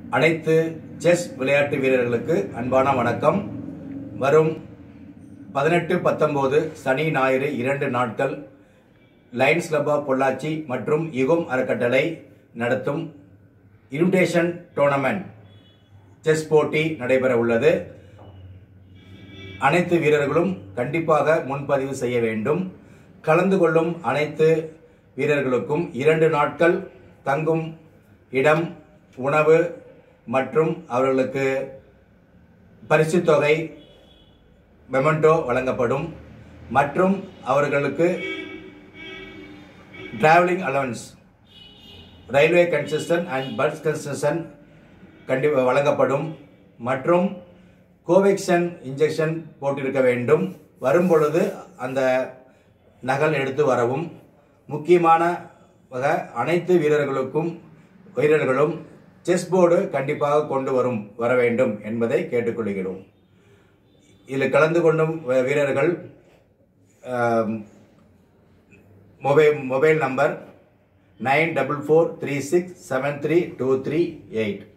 அனைத்து செஸ் விளையாட்டு வீரர்களுக்கு அன்பான வணக்கம் வரும் பதினெட்டு பத்தொன்பது சனி ஞாயிறு இரண்டு நாட்கள் லயன்ஸ் கிளப் ஆஃப் பொள்ளாச்சி மற்றும் யுகம் அறக்கட்டளை நடத்தும் இன்விடேஷன் டோர்னமெண்ட் செஸ் போட்டி நடைபெற உள்ளது அனைத்து வீரர்களும் கண்டிப்பாக முன்பதிவு செய்ய வேண்டும் கலந்து கொள்ளும் அனைத்து வீரர்களுக்கும் இரண்டு நாட்கள் தங்கும் இடம் உணவு மற்றும் அவர்களுக்கு பரிசுத் தொகை மெமெண்டோ வழங்கப்படும் மற்றும் அவர்களுக்கு travelling allowance railway concession and bus concession கண்டி வழங்கப்படும் மற்றும் கோவேக்சன் இன்ஜெக்ஷன் போட்டிருக்க வேண்டும் வரும்பொழுது அந்த நகல் எடுத்து வரவும் முக்கியமான வகை அனைத்து வீரர்களுக்கும் வீரர்களும் செஸ் போர்டு கண்டிப்பாக கொண்டு வரும் வர வேண்டும் என்பதை கேட்டுக்கொள்கிறோம் இதில் கலந்து கொண்டும் வீ- வீரர்கள் ஆம், mobile mobile number nine double four three six seven three two three eight